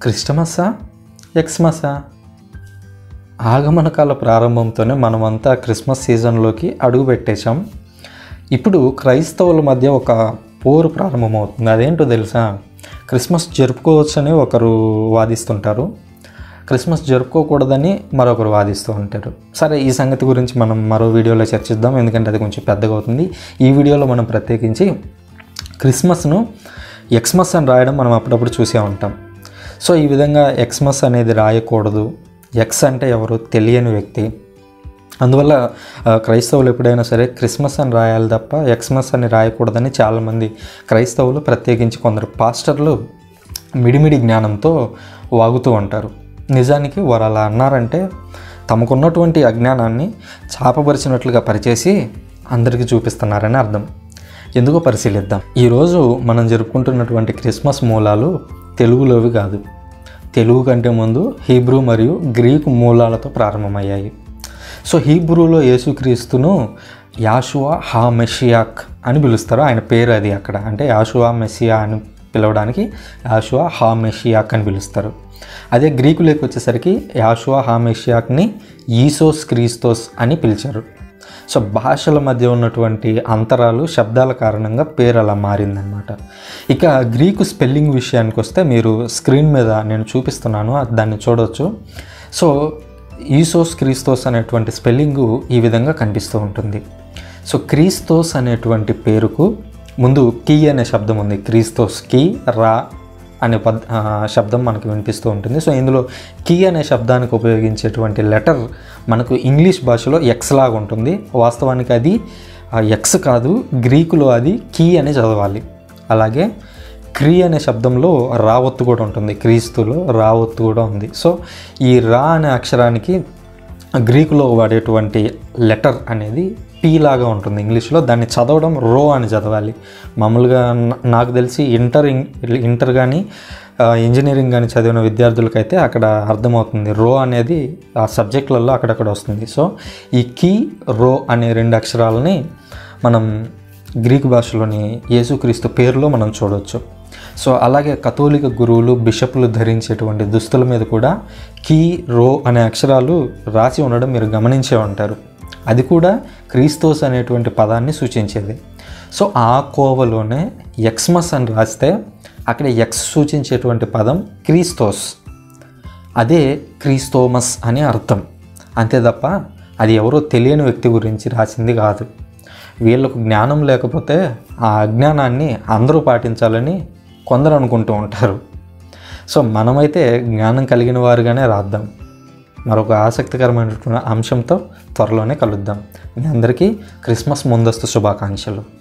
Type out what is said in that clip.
క్రిస్టమస్సా ఎక్స్మస్సా ఆగమన కాల ప్రారంభంతోనే మనమంతా క్రిస్మస్ సీజన్లోకి అడుగు పెట్టేశాం ఇప్పుడు క్రైస్తవుల మధ్య ఒక పోరు ప్రారంభమవుతుంది అదేంటో తెలుసా క్రిస్మస్ జరుపుకోవచ్చని ఒకరు వాదిస్తుంటారు క్రిస్మస్ జరుపుకోకూడదని మరొకరు వాదిస్తూ ఉంటారు సరే ఈ సంగతి గురించి మనం మరో వీడియోలో చర్చిద్దాం ఎందుకంటే అది కొంచెం పెద్దగా అవుతుంది ఈ వీడియోలో మనం ప్రత్యేకించి క్రిస్మస్ను ఎక్స్మస్ అని రాయడం మనం అప్పుడప్పుడు చూసే ఉంటాం సో ఈ విధంగా ఎక్స్మస్ అనేది రాయకూడదు ఎక్స్ అంటే ఎవరు తెలియని వ్యక్తి అందువల్ల ఆ, క్రైస్తవులు ఎప్పుడైనా సరే క్రిస్మస్ అని రాయాలి తప్ప ఎక్స్మస్ అని రాయకూడదని చాలామంది క్రైస్తవులు ప్రత్యేకించి కొందరు పాస్టర్లు మిడిమిడి జ్ఞానంతో వాగుతూ ఉంటారు నిజానికి వారు అలా అన్నారంటే తమకున్నటువంటి అజ్ఞానాన్ని చాపపరిచినట్లుగా పరిచేసి అందరికీ చూపిస్తున్నారని అర్థం ఎందుకో పరిశీలిద్దాం ఈరోజు మనం జరుపుకుంటున్నటువంటి క్రిస్మస్ మూలాలు తెలుగులోవి కాదు తెలుగు కంటే ముందు హీబ్రూ మరియు గ్రీకు మూలాలతో ప్రారంభమయ్యాయి సో హీబ్రూలో యేసుక్రీస్తును యాషువా హా మెషియాక్ అని పిలుస్తారు ఆయన పేరు అది అక్కడ అంటే యాషువా మెస్సియా అని పిలవడానికి యాషువా హా మెషియాక్ అని పిలుస్తారు అదే గ్రీకులోకి వచ్చేసరికి యాషువా హా మెషియాక్ని ఈసోస్ క్రీస్తోస్ అని పిలిచారు సో భాషల మధ్య ఉన్నటువంటి అంతరాలు శబ్దాల కారణంగా పేరు అలా మారిందనమాట ఇక గ్రీకు స్పెల్లింగ్ విషయానికి వస్తే మీరు స్క్రీన్ మీద నేను చూపిస్తున్నాను అది దాన్ని చూడవచ్చు సో ఈసోస్ క్రీస్తోస్ అనేటువంటి స్పెల్లింగు ఈ విధంగా కనిపిస్తూ ఉంటుంది సో క్రీస్తోస్ అనేటువంటి పేరుకు ముందు కీ అనే శబ్దం ఉంది క్రీస్తోస్ కీ రా అనే పద్ ఆ, శబ్దం మనకు వినిపిస్తూ ఉంటుంది సో ఇందులో కీ అనే శబ్దానికి ఉపయోగించేటువంటి లెటర్ మనకు ఇంగ్లీష్ భాషలో ఎక్స్ లాగా ఉంటుంది వాస్తవానికి అది ఎక్స్ కాదు గ్రీకులో అది కీ అని చదవాలి అలాగే క్రీ అనే శబ్దంలో రా ఒత్తు కూడా ఉంటుంది క్రీస్తులో రా ఒత్తు కూడా ఉంది సో ఈ రా అనే అక్షరానికి గ్రీకులో వాడేటువంటి లెటర్ అనేది పీ లాగా ఉంటుంది ఇంగ్లీష్లో దాన్ని చదవడం రో అని చదవాలి మామూలుగా నా- నాకు తెలిసి ఇంటర్ ఇం- ఇంటర్ కానీ ఆ, ఇంజనీరింగ్ కానీ చదివిన విద్యార్థులకైతే అక్కడ అర్థమవుతుంది రో అనేది ఆ సబ్జెక్టులలో అక్కడక్కడ వస్తుంది సో ఈ కీ రో అనే రెండు అక్షరాలని మనం గ్రీకు భాషలోని యేసుక్రీస్తు పేరులో మనం చూడవచ్చు సో అలాగే కథోలిక గురువులు బిషపులు ధరించేటువంటి దుస్తుల మీద కూడా కీ రో అనే అక్షరాలు రాసి ఉండడం మీరు గమనించే ఉంటారు అది కూడా క్రీస్తోస్ అనేటువంటి పదాన్ని సూచించేది సో ఆ కోవలోనే ఎక్స్మస్ అని రాస్తే అక్కడ ఎక్స్ సూచించేటువంటి పదం క్రీస్తోస్ అదే క్రీస్తోమస్ అని అర్థం అంతే తప్ప అది ఎవరో తెలియని వ్యక్తి గురించి రాసింది కాదు వీళ్ళకు జ్ఞానం లేకపోతే ఆ అజ్ఞానాన్ని అందరూ పాటించాలని కొందరు అనుకుంటూ ఉంటారు సో మనమైతే జ్ఞానం కలిగిన వారుగానే రాద్దాం మరొక ఆసక్తికరమైనటువంటి అంశంతో త్వరలోనే కలుద్దాం మీ అందరికీ క్రిస్మస్ ముందస్తు శుభాకాంక్షలు